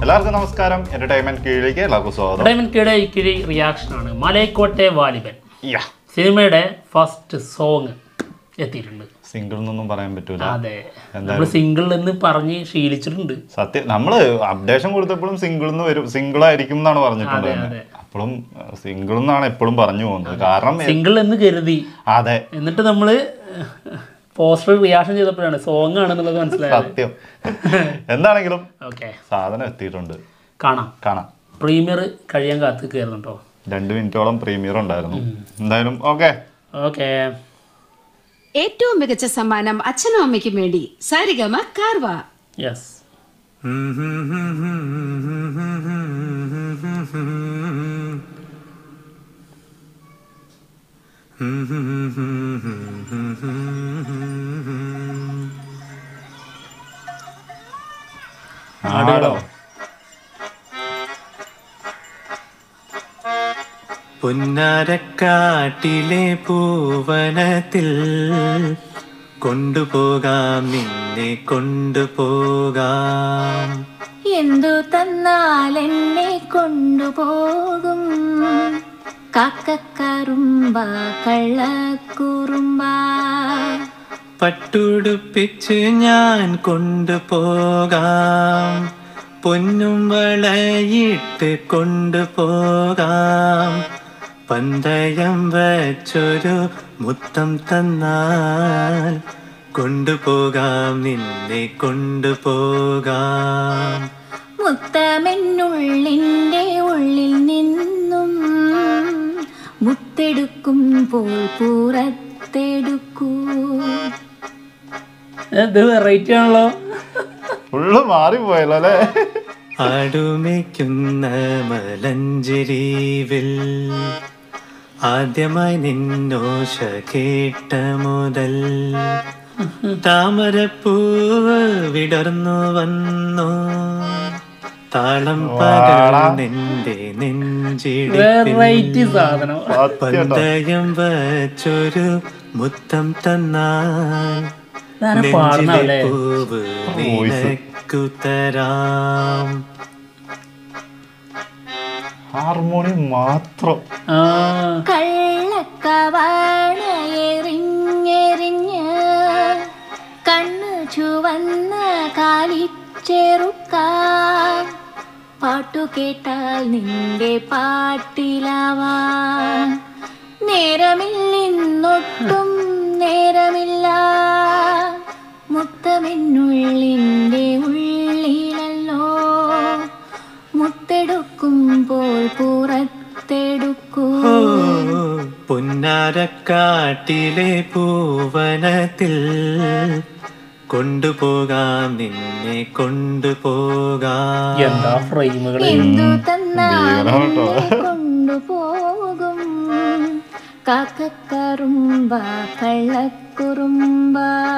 എല്ലാവർക്കും നമസ്കാരം എന്റർടൈൻമെന്റ് കീഴിലേക്ക് എല്ലാവർക്കും സ്വാഗതം ഡയമൻകിയുടെ ഇക്കിരി റിയാക്ഷൻ ആണ് മലയക്കോട്ടെ വാലിബൻ യാ സിനിമയുടെ ഫസ്റ്റ് സോങ് എത്തിയിട്ടുണ്ട് സിംഗിൾ എന്നൊന്നും പറയാൻ പറ്റൂല അതെ നമ്മൾ സിംഗിൾ എന്ന് പറഞ്ഞ് ശീലിച്ചിട്ടുണ്ട് സത്യം നമ്മള് അപ്ഡേഷൻ കൊടുത്തപ്പോഴും സിംഗിൾ എന്ന് വരും സിംഗിൾ ആയിരിക്കും എന്നാണ് പറഞ്ഞിട്ടുണ്ട് അതെ. അപ്പോഴും സിംഗിൾ എന്നാണ് എപ്പോഴും പറഞ്ഞു പോകുന്നത് കാരണം സിംഗിൾ എന്ന് കരുതി അതെ എന്നിട്ട് നമ്മള് പോസ്റ്റർ റിയാക്ഷൻ ചെയ്തപ്പോഴാണ് സോങ് ആണെന്നുള്ളത് മനസ്സിലായത് സത്യം എന്താണെങ്കിലും ഓക്കെ സാധനം എത്തിയിട്ടുണ്ട് കാണാം കാണാം പ്രീമിയർ കഴിയാൻ കാത്ത് കയറുന്നുണ്ടോ രണ്ട് മിനിറ്റോളം പ്രീമിയർ ഉണ്ടായിരുന്നു എന്തായാലും ഓക്കെ ഓക്കെ ഏറ്റവും മികച്ച സമ്മാനം അച്ഛനും അമ്മയ്ക്കും വേണ്ടി സാരിഗമ കാർവ യെസ് ആടോ പുന്നാരക്കാട്ടിലെ പൂവനത്തിൽ കൊണ്ടുപോകാം നിന്നെ കൊണ്ടുപോകാം എന്തു തന്നാൽ എന്നെ കൊണ്ടുപോകും കാക്കക്കറുമ്പ കള്ളക്കുറുമ്പ പട്ടുടുപ്പിച്ച് ഞാൻ കൊണ്ടുപോകാം പൊന്നും വളയിട്ട് കൊണ്ടുപോകാം പന്തയം വച്ചൊരു മുത്തം തന്നാൽ കൊണ്ടുപോകാം നിന്നെ കൊണ്ടുപോകാം മുത്തമെന്നുള്ളിൻ്റെ ഉള്ളിൽ നിന്നും മുത്തെടുക്കുമ്പോൾ പുറത്തെടുക്കൂ ഇത് വെറൈറ്റി ആണല്ലോ ഫുള്ള് മാറിപ്പോയല്ലോ അല്ലേ ആടുമയ്ക്കുന്ന മലഞ്ചെരീവിൽ ആദ്യമായി നിന്നോശ കേട്ട മുതൽ താമരപ്പൂവ് വിടർന്നു വന്നു താളം പകർന്നെന്റെ നെഞ്ചിടിപ്പിൽ വെറൈറ്റി സാധനം പന്തയം വച്ചൊരു മുത്തം തന്നാൽ ഇതാരാ നെഞ്ചിലെ പാടുന്നല്ലേ പൂവ് നിനക്കു തരാം ഹാർമോണി മാത്രം ആ കള്ളക്കവാണ എറിഞ്ഞെറിഞ്ഞ് കണ്ണു ചുവന്ന കാലിച്ചെറുക്ക പാട്ടു കേട്ടാൽ നിന്റെ പാട്ടിലാവാൻ നേരമില്ലിന്നൊട്ടും നേരമില്ല മുത്തമെന്നുള്ളിൻ്റെ ഉള്ളിലല്ലോ മുത്തെടുക്കുമ്പോൾ പുറത്തെടുക്കൂ ഓ പുന്നാരക്കാട്ടിലെ പൂവനത്തിൽ കൊണ്ടുപോകാം നിന്നെ കൊണ്ടുപോകാം എന്താ ഫ്രെയിമുകൾ എന്തു തന്നാൽ ഭീകരം കേട്ടോ. എന്നെ കൊണ്ടുപോകും കാക്കക്കറുമ്പ കള്ളക്കുറുമ്പ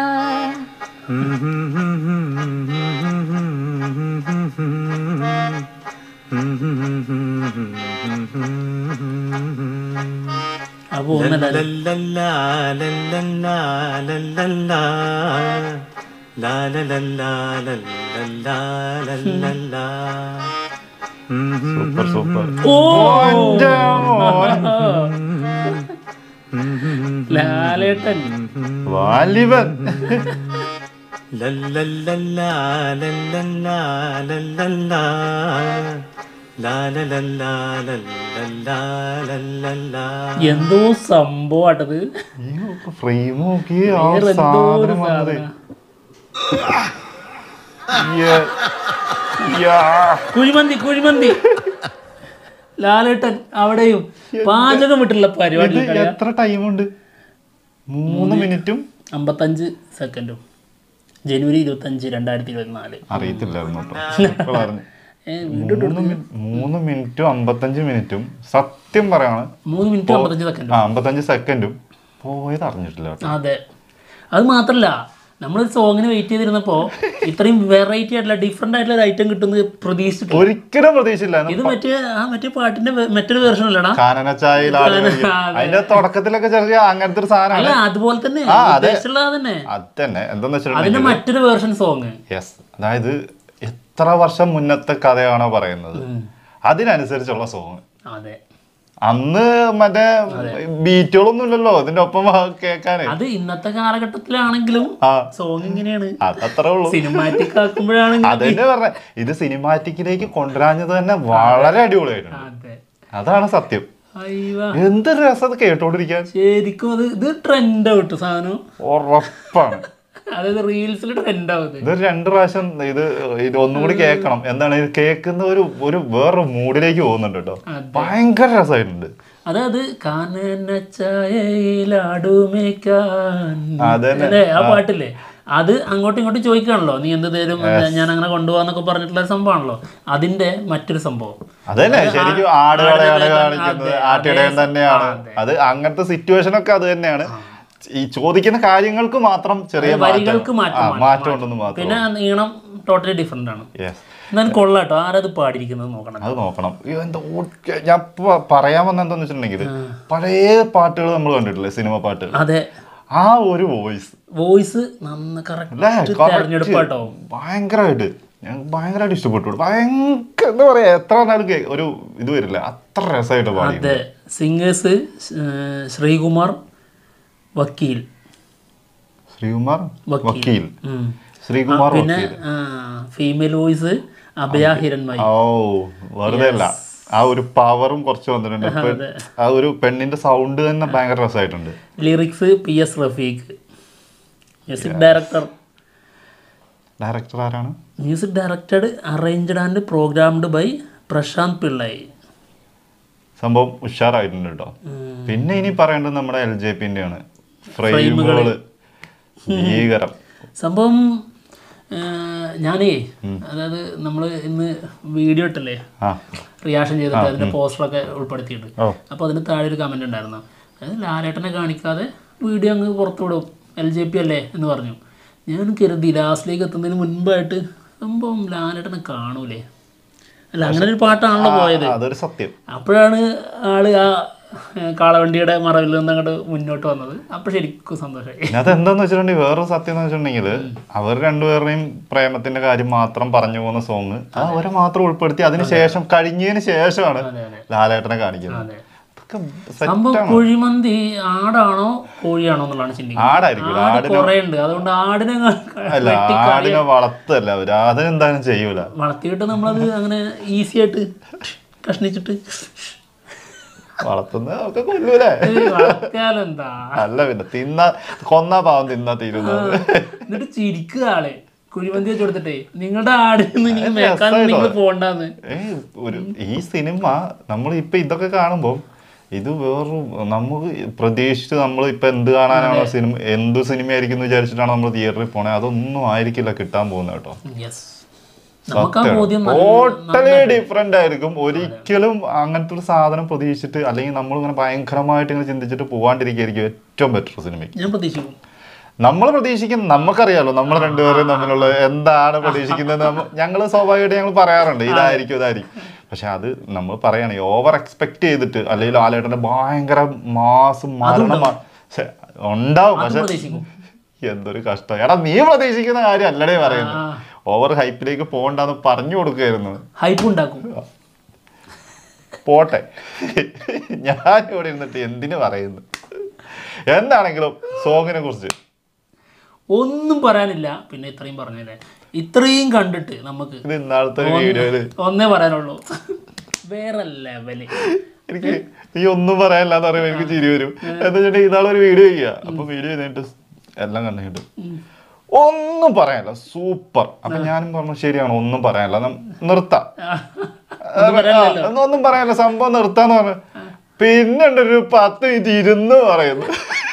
ആ പോകുന്നല്ല ലല്ലല്ലാ, ലല്ലല്ലാ, ലല്ലല്ലാ. ലാലലല്ലാ, ലല്ലല്ലാ, ലല്ലല്ലാ. സൂപ്പർ സൂപ്പർ ഓ എൻ്റെ മോൻ. ലാലേട്ടൻ വാലിബൻ ലല്ലല്ലല്ലാ, ലല്ലല്ലാ, ലല്ലല്ലാ. ലാലലല്ലാ, ലല്ലല്ലാ, ലല്ലല്ലാ. എന്തോ സംഭവമാട്ടത് ഫ്രെയിം നോക്കി ആ വേറെ എന്തോ ഒരു സാധനം വന്നത് സാധനം യ- യാ. കുഴിമന്തി കുഴിമന്തി ലാലേട്ടൻ അവിടെയും പാചകം വിട്ടുള്ള ഇത് പരിപാടി എത്ര ടൈമുണ്ട് മൂന്ന് മിനിറ്റും അമ്പത്തഞ്ച് സെക്കൻഡും ജനുവരി ഇരുപത്തഞ്ച് രണ്ടായിരത്തി ഇരുപത്തിനാല് അറിയത്തില്ലായിരുന്നു കേട്ടോ ഇപ്പോഴായിരുന്നു. ഏ, വീണ്ടും മൂന്ന് മി- മൂന്ന് മിനിറ്റും അമ്പത്തഞ്ച് മിനിറ്റും സത്യം പറയാണ് മൂന്ന് മിനിറ്റ് അമ്പത്തഞ്ച് സെക്കൻഡും ആ അമ്പത്തഞ്ച് സെക്കൻഡും പോയത് അറിഞ്ഞിട്ടില്ല കേട്ടോ അതെ അത് മാത്രല്ല നമ്മൾ സോങ്ങിന് വെയിറ്റ് ചെയ്തിരുന്നപ്പോ ഇത്രയും വെറൈറ്റി ആയിട്ടുള്ള ഡിഫറെന്റ് ആയിട്ടുള്ള ഒരു ഐറ്റം കിട്ടുന്നത് പ്രതീക്ഷിച്ചിട്ടില്ല ഒരിക്കലും പ്രതീക്ഷയില്ലായിരുന്നു ഇത് മറ്റേ ആ മറ്റേ പാട്ടിന്റെ വെ- മറ്റൊരു വേർഷൻ അല്ലടാ കാനനച്ചായയിൽ ആട് കഴിയും. അതെ. അതിന്റെ തുടക്കത്തിലൊക്കെ ചെറിയ അങ്ങനത്തെ ഒരു അല്ല സാധനമാണ് അതുപോലെ തന്നെ ആ, അതെ. ഉദ്ദേശിച്ചുള്ള അത് തന്നെ അത് തന്നെ എന്താന്ന് അതിന്റെ വെച്ചിട്ടുണ്ടെങ്കിൽ മറ്റൊരു വേർഷൻ സോങ് യെസ് അതായത് എത്ര വർഷം മുന്നത്തെ കഥയാണോ പറയുന്നത് അതിനനുസരിച്ചുള്ള സോങ് അതെ അന്ന് മറ്റേ ബീറ്റുകളൊന്നും ഇല്ലല്ലോ ഇതിന്റെ ഒപ്പം കേൾക്കാന് അത് ഇന്നത്തെ കാലഘട്ടത്തിലാണെങ്കിലും ആ സോങ് ഇങ്ങനെയാണ് അതത്രേ ഉള്ളൂ സിനിമാറ്റിക് ആക്കുമ്പോഴാണെങ്കിൽ അതന്നെ പറഞ്ഞ ഇത് സിനിമാറ്റിക്കിലേക്ക് കൊണ്ടുവരാഞ്ഞത് തന്നെ വളരെ അടിപൊളിയായിട്ടുണ്ട് അതെ അതാണ് സത്യം അയ്യോ എന്ത് രസം അത് കേട്ടോണ്ടിരിക്കാൻ ശരിക്കും അത് ഇത് ട്രെൻഡ് ആവട്ടെ സാധനം ഉറപ്പാണ് അതായത് റീൽസിൽ ട്രെൻഡ് ആവുന്നത് ഇത് രണ്ട് പ്രാവശ്യം ഇത് ഇത് ഒന്നും കൂടി കേൾക്കണം എന്താണ് ഇത് കേൾക്കുന്ന ഒരു ഒരു വേറൊരു മൂഡിലേക്ക് പോകുന്നുണ്ട് കേട്ടോ ഭയങ്കര രസമായിട്ടുണ്ട് അതായത് കാനനച്ചായയിലാടുമേക്കാൻ അതന്നെ. അല്ലേ ആ പാട്ടില്ലേ അത് അങ്ങോട്ടും ഇങ്ങോട്ടും ചോദിക്കാണല്ലോ നീ എന്ത് തരും എന്താ ഞാൻ അങ്ങനെ കൊണ്ടുപോകാന്നൊക്കെ പറഞ്ഞിട്ടുള്ള ഒരു സംഭവമാണല്ലോ അതിന്റെ മറ്റൊരു സംഭവം അതന്നെ ശരിക്കും ആടുകളെയാണ് ആടുകളെ കാണിക്കുന്നത് അതെ, ആട്ടിടയൻ അതെ. തന്നെയാണ് അതെ. അത് അങ്ങനത്തെ സിറ്റുവേഷൻ ഒക്കെ അത് തന്നെയാണ് ഈ ചോദിക്കുന്ന കാര്യങ്ങൾക്ക് മാത്രം ചെറിയ വരികൾക്ക് മാറ്റം മാറ്റം ആ, മാറ്റം ഉണ്ടെന്ന് മാത്രം പിന്നെ നീളം ടോട്ടലി ഡിഫറെന്റ് ആണ് യെസ് എന്നാലും കൊള്ളാട്ടോ ആരത് പാടിയിരിക്കുന്നത് നോക്കണം അത് നോക്കണം അയ്യോ, എന്താ ഓ- ഞാൻ ഇപ്പൊ പറയാൻ വന്ന എന്താന്ന് വെച്ചിട്ടുണ്ടെങ്കിൽ പഴയ പാട്ടുകൾ നമ്മൾ കണ്ടിട്ടില്ലേ സിനിമ പാട്ടുകൾ അതെ ആ ഒരു വോയിസ് വോയിസ് നന്ന അല്ലേ കറക്റ്റ് തെരഞ്ഞെടുപ്പാട്ടോ ഭയങ്കരമായിട്ട് ഞാൻ ഭയങ്കരമായിട്ട് ഇഷ്ടപ്പെട്ടു ഭയങ്കര എന്താ പറയാ എത്ര നാളും കേ- ഒരു ഇത് വരില്ല അത്ര രസമായിട്ട് പാടി അതെ സിംഗേഴ്സ് ശ്രീകുമാർ വക്കീൽ ശ്രീകുമാർ വക്കീൽ. വക്കീൽ ഉം. ശ്രീകുമാർ പിന്നെ വക്കീൽ ഫീമെയിൽ വോയിസ് അഭയ ഹിരൺമയി ഓ വെറുതെ അല്ല ആ ഒരു പവറും കുറച്ച് വന്നിട്ടുണ്ട് ഇപ്പൊ ആ ഒരു പെണ്ണിന്റെ സൗണ്ട് തന്നെ ഭയങ്കര രസമായിട്ടുണ്ട് lyrics P S Rafeeq music director director ആരാണ് music directed arranged and programmed by Prashant Pillai സംഭവം ഉഷാറായിട്ടുണ്ട് കേട്ടോ പിന്നെ ഇനി പറയേണ്ടത് നമ്മുടെ എൽ ജെ പിന്റെ ആണ് ഫ്രെയിമുകള് ഭീകരം സംഭവം ആ, ഞാനേ അതായത് നമ്മൾ ഇന്ന് വീഡിയോ ഇട്ടല്ലേ ആ റിയാക്ഷൻ ചെയ്തിട്ട് അതിന്റെ പോസ്റ്ററൊക്കെ ഉൾപ്പെടുത്തിയിട്ട് ഓ. അപ്പോൾ അതിന് താഴെ ഒരു കമന്റ് ഉണ്ടായിരുന്നു അതായത് ലാലേട്ടനെ കാണിക്കാതെ വീഡിയോ അങ്ങ് പുറത്തു വിടും എൽ ജെ പി അല്ലേ എന്ന് പറഞ്ഞു ഞാൻ കരുതി ലാസ്റ്റിലേക്ക് എത്തുന്നതിന് മുൻപായിട്ട് സംഭവം ലാലേട്ടനെ കാണൂലേ അല്ല അങ്ങനെ ഒരു പാട്ടാണല്ലോ പോയത് ആ, അതൊരു സത്യം അപ്പോഴാണ് ആള് ആ ഏ, കാളവണ്ടിയുടെ മറവിൽ നിന്ന് അങ്ങോട്ട് മുന്നോട്ട് വന്നത് അപ്പോൾ ശരിക്കും സന്തോഷമായി ഇതിനകത്ത് എന്താന്ന് വെച്ചിട്ടുണ്ടെങ്കിൽ വേറൊരു സത്യം എന്ന് വെച്ചിട്ടുണ്ടെങ്കിൽ അവർ രണ്ടുപേരുടെയും പ്രേമത്തിന്റെ കാര്യം മാത്രം പറഞ്ഞു പോകുന്ന സോങ് അത് അവരെ മാത്രം ഉൾപ്പെടുത്തി അതിനുശേഷം കഴിഞ്ഞതിന് ശേഷമാണ് അതെ അതെ ലാലേട്ടനെ കാണിക്കുന്നത് അതെ അതൊക്കെ സംഭവം സെറ്റാണ് കുഴിമന്തി ആടാണോ കോഴിയാണോ എന്നുള്ളതാണ് ചിന്തിക്കുന്നത് ആടായിരിക്കും ആട് ആടിനെ കുറേ ഉണ്ട് അതുകൊണ്ട് ആടിനെ അല്ല ആടിനെ വളർത്തല്ല അവര് അതിനെന്തായാലും ചെയ്യൂല വളർത്തിയിട്ട് നമ്മളത് അങ്ങനെ ഈസി ആയിട്ട് കഷ്ണിച്ചിട്ട് വളർത്തുന്ന ഒക്കെ കൊല്ലൂലേ വളർത്തിയാലെന്താ അല്ല പിന്നെ തിന്ന കൊന്ന പാവം തിന്നാ തീരുന്നത് എന്നിട്ട് ചിരിക്കുക ആളെ കുഴിമന്തി വെച്ച് കൊടുത്തിട്ടേ നിങ്ങളുടെ ആടിൽ നിന്ന് നിങ്ങൾ മേക്കാൻ നിങ്ങൾ പോണ്ടെന്ന് ഏയ് ഒരു ഈ സിനിമ നമ്മൾ ഇപ്പൊ ഇതൊക്കെ കാണുമ്പോൾ ഇത് വേറൊരു നമുക്ക് പ്രതീക്ഷിച്ച് നമ്മൾ ഇപ്പൊ എന്ത് കാണാനാണോ സിനിമ എന്ത് സിനിമ ആയിരിക്കും എന്ന് വിചാരിച്ചിട്ടാണ് നമ്മൾ തിയേറ്ററിൽ പോണേ അതൊന്നും ആയിരിക്കില്ല കിട്ടാൻ പോകുന്നത് കേട്ടോ യെസ് നമുക്ക് ആ ബോധ്യം നല്ല- ടോട്ടലി ഡിഫറെന്റ് ആയിരിക്കും ഒരിക്കലും അങ്ങനത്തെ ഒരു സാധനം പ്രതീക്ഷിച്ചിട്ട് അല്ലെങ്കിൽ നമ്മൾ ഇങ്ങനെ ഭയങ്കരമായിട്ട് ഇങ്ങനെ ചിന്തിച്ചിട്ട് പോകാണ്ടിരിക്കുകയായിരിക്കും ഏറ്റവും ബെറ്റർ സിനിമയ്ക്ക് ഞാൻ പ്രതീക്ഷിക്കും നമ്മൾ പ്രതീക്ഷിക്കുന്ന നമുക്കറിയാലോ നമ്മൾ രണ്ടുപേരും തമ്മിലുള്ള എന്താണ് പ്രതീക്ഷിക്കുന്നത് ഞങ്ങൾ സ്വാഭാവികമായിട്ട് ഞങ്ങൾ പറയാറുണ്ട് ഇതായിരിക്കും ഇതായിരിക്കും പക്ഷെ അത് നമ്മൾ പറയണേ ഓവർ എക്സ്പെക്ട് ചെയ്തിട്ട് അല്ലെങ്കിൽ ആലേട്ടന്റെ ഭയങ്കര മാസം മരണം ശ്ശെ, ഉണ്ടാവും അത് പക്ഷെ പ്രതീക്ഷിക്കും എന്തൊരു കഷ്ടം എടാ നീ പ്രതീക്ഷിക്കുന്ന കാര്യം അല്ലടേ പറയുന്നത് ഓവർ ഹൈപ്പിലേക്ക് പോകണ്ടെന്ന് പറഞ്ഞു കൊടുക്കുകയായിരുന്നു ഹൈപ്പ് ഉണ്ടാക്കും പോട്ടെ ഞാൻ ഇവിടെ ഇരുന്നിട്ട് എന്തിനു പറയുന്നു എന്താണെങ്കിലും സോങ്ങിനെ കുറിച്ച് ഒന്നും പറയാനില്ല പിന്നെ ഇത്രയും പറഞ്ഞല്ലേ ഇത്രയും കണ്ടിട്ട് നമുക്ക് ഇത് ഇന്നാളത്തെ ഒരു വീഡിയോയില് ഒന്നേ പറയാനുള്ളൂ വേറെ ലെവല് എനിക്ക് ഈ ഒന്നും പറയാനില്ലാന്ന് പറയുമ്പോൾ എനിക്ക് ചിരി വരും എന്താ വെച്ചിട്ടുണ്ടെങ്കിൽ ഇതാളൊരു വീഡിയോ ചെയ്യുക അപ്പൊ വീഡിയോ ചെയ്തിട്ട് എല്ലാം കണ്ടിട്ട് ഒന്നും പറയാനില്ല സൂപ്പർ അപ്പൊ ഞാനും പറഞ്ഞു ശരിയാണ് ഒന്നും പറയാനില്ല നം- നിർത്താം ആ, ഒന്നും പറയാനില്ല സംഭവം നിർത്താന്ന് പറഞ്ഞു പിന്നെ ഉണ്ട് ഒരു പത്ത് മിനിറ്റ് ഇരുന്ന് പറയുന്നു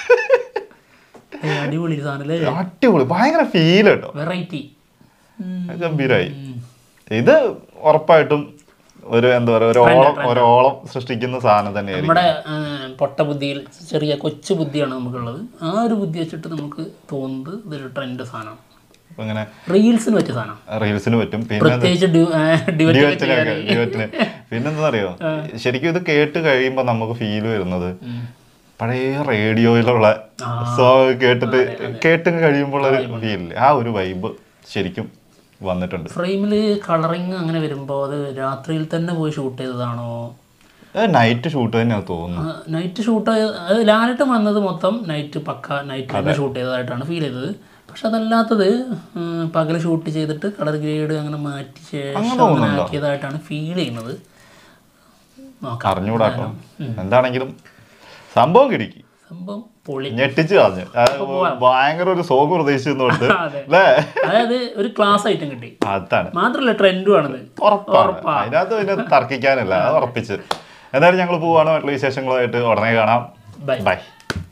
ഏയ് അടിപൊളി സാധനല്ലേ അടിപൊളി ഭയങ്കര ഫീൽ കേട്ടോ വെറൈറ്റി ഗംഭീരായി ഇത് ഉറപ്പായിട്ടും ഒരു എന്താ പറയാ ഒരു ഓളം ഒരു ഓളം സൃഷ്ടിക്കുന്ന സാധനം തന്നെയായിരിക്കും നമ്മുടെ ആ, പൊട്ട ബുദ്ധിയിൽ ചെറിയ കൊച്ചു ബുദ്ധിയാണ് നമുക്കുള്ളത് ആ ഒരു ബുദ്ധി വെച്ചിട്ട് നമുക്ക് തോന്നുന്നത് ഇതൊരു ട്രെൻഡ് സാധനമാണ് അപ്പൊ ഇങ്ങനെ റീൽസിന് പറ്റിയ സാധനം റീൽസിന് പറ്റും പിന്നെ പ്രത്യേകിച്ച് ഡ്യൂ- ആ, ഡ്യുവറ്റ് ഒക്കെ ഡിവറ്റിനൊക്കെ ചെയ്യാൻ. ഡിവറ്റിന് പിന്നെന്താ അറിയോ ശരിക്കും ഇത് കേട്ട് കഴിയുമ്പോ നമുക്ക് ഫീൽ വരുന്നത് പഴയ റേഡിയോയിലുള്ള സോങ് കേട്ടിട്ട് കേട്ട് കഴിയുമ്പോൾ ഒരു ഫീൽ ആ ഒരു വൈബ് ശരിക്കും വന്നിട്ടുണ്ട് ഫ്രെയിമിൽ കളറിങ് അങ്ങനെ വരുമ്പോൾ അത് രാത്രിയിൽ തന്നെ പോയി ഷൂട്ട് ചെയ്തതാണോ നൈറ്റ് ഷൂട്ട് തന്നെയാണ് തോന്നുന്നു നൈറ്റ് ഷൂട്ട് അത് ലാലിട്ട് വന്നത് മൊത്തം നൈറ്റ് പക്ക നൈറ്റ് തന്നെ ഷൂട്ട് ചെയ്തതായിട്ടാണ് ഫീൽ ചെയ്തത് പക്ഷെ അതല്ലാത്തത് പകൽ ഷൂട്ട് ചെയ്തിട്ട് കളർ ഗ്രേഡ് അങ്ങനെ മാറ്റി ശേഷം അങ്ങനെ ആക്കിയതായിട്ടാണ് ഫീൽ ചെയ്യുന്നത് നോക്കാം അറിഞ്ഞുകൂടാട്ടോ എന്താണെങ്കിലും സംഭവം കിടക്കി സംഭവം പൊളി ഞെട്ടിച്ച് കളഞ്ഞു അത് ഭയങ്കര ഒരു സോങ് പ്രതീക്ഷിച്ചുകൊണ്ട് അതെ. അല്ലേ അതായത് ഒരു ക്ലാസ് ഐറ്റം കിട്ടി അതാണ് മാത്രമല്ല ട്രെൻഡും ആണത് ഉറപ്പാണ് അതിനകത്ത് പിന്നെ തർക്കിക്കാനില്ല അത് ഉറപ്പിച്ച് എന്തായാലും ഞങ്ങൾ പോവാണ് മറ്റുള്ള വിശേഷങ്ങളുമായിട്ട് ഉടനെ കാണാം Bye. ബൈ